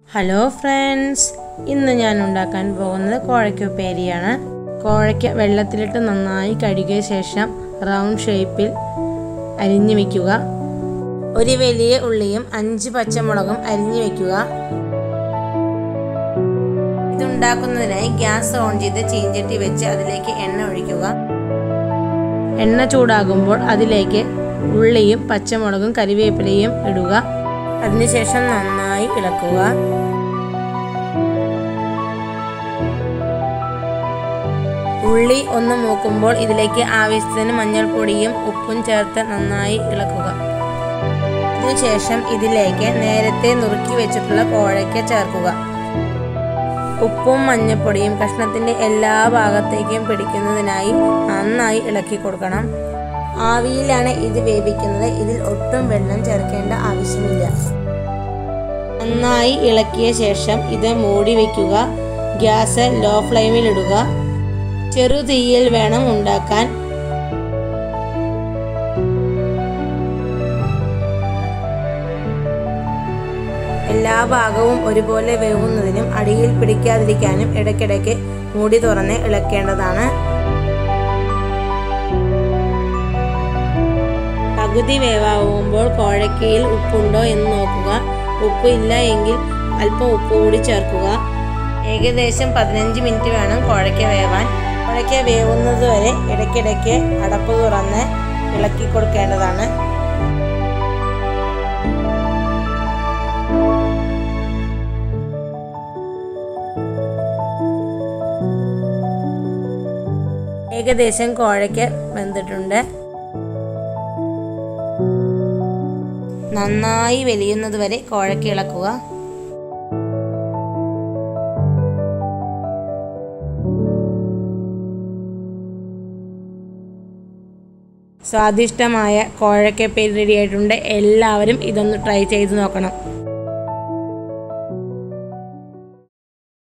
hello friends ഇന്ന് ഞാൻ ഉണ്ടാക്കാൻ പോകുന്നത് കോഴയ്ക്കുപ്പേരിയാണ് കോഴയ്ക്ക വെള്ളത്തിലിട്ട് നന്നായി കഴുകിയ ശേഷം റൗണ്ട് ഷേപ്പിൽ അരിഞ്ഞു വയ്ക്കുക ഒരു വലിയ ഉള്ളിയും അഞ്ച് പച്ചമുളകും അരിഞ്ഞു വയ്ക്കുക ഇതുണ്ടാക്കുന്നതിനായി ഗ്യാസ് ഓൺ ചെയ്ത് ചീഞ്ചട്ടി വെച്ച് അതിലേക്ക് എണ്ണ ഒഴിക്കുക എണ്ണ ചൂടാകുമ്പോൾ അതിലേക്ക് ഉള്ളിയും പച്ചമുളകും കരിവേപ്പിലയും ഇടുക അതിനുശേഷം നന്നായി ഇളക്കുക ഉള്ളി ഒന്ന് മൂക്കുമ്പോൾ ഇതിലേക്ക് ആവശ്യത്തിന് മഞ്ഞൾപ്പൊടിയും ഉപ്പും ചേർത്ത് നന്നായി ഇളക്കുക അതിനുശേഷം ഇതിലേക്ക് നേരത്തെ നുറുക്കി വെച്ചിട്ടുള്ള കോഴയ്ക്ക ചേർക്കുക ഉപ്പും മഞ്ഞൾപ്പൊടിയും കഷ്ണത്തിൻ്റെ എല്ലാ ഭാഗത്തേക്കും പിടിക്കുന്നതിനായി നന്നായി ഇളക്കി കൊടുക്കണം ആവിയിലാണ് ഇത് വേവിക്കുന്നത് ഇതിൽ ഒട്ടും വെള്ളം ചേർക്കേണ്ട ആവശ്യമില്ല നന്നായി ഇളക്കിയ ശേഷം ഇത് മൂടി വയ്ക്കുക ഗ്യാസ് ലോ ഫ്ലെയിമിൽ ഇടുക ചെറു തീയിൽ വേണം ഉണ്ടാക്കാൻ എല്ലാ ഭാഗവും ഒരുപോലെ വേവുന്നതിനും അടിയിൽ പിടിക്കാതിരിക്കാനും ഇടയ്ക്കിടയ്ക്ക് മൂടി തുറന്ന് ഇളക്കേണ്ടതാണ് പകുതി വേവാകുമ്പോൾ കോഴക്കയിൽ ഉപ്പുണ്ടോ എന്ന് നോക്കുക ഉപ്പ് ഇല്ല എങ്കിൽ അല്പം ഉപ്പ് കൂടി ചേർക്കുക ഏകദേശം പതിനഞ്ച് മിനിറ്റ് വേണം കോഴയ്ക്ക വേവാൻ കോഴയ്ക്ക വേവുന്നത് വരെ ഇടയ്ക്കിടയ്ക്ക് അടപ്പ് തുറന്ന് ഇളക്കി കൊടുക്കേണ്ടതാണ് ഏകദേശം കോഴയ്ക്ക് വെന്തിട്ടുണ്ട് നന്നായി വെലിയുന്നത് വരെ കോഴയ്ക്ക് ഇളക്കുക സ്വാദിഷ്ടമായ കോഴയ്ക്കപ്പേരി റെഡി ആയിട്ടുണ്ട് എല്ലാവരും ഇതൊന്ന് ട്രൈ ചെയ്ത് നോക്കണം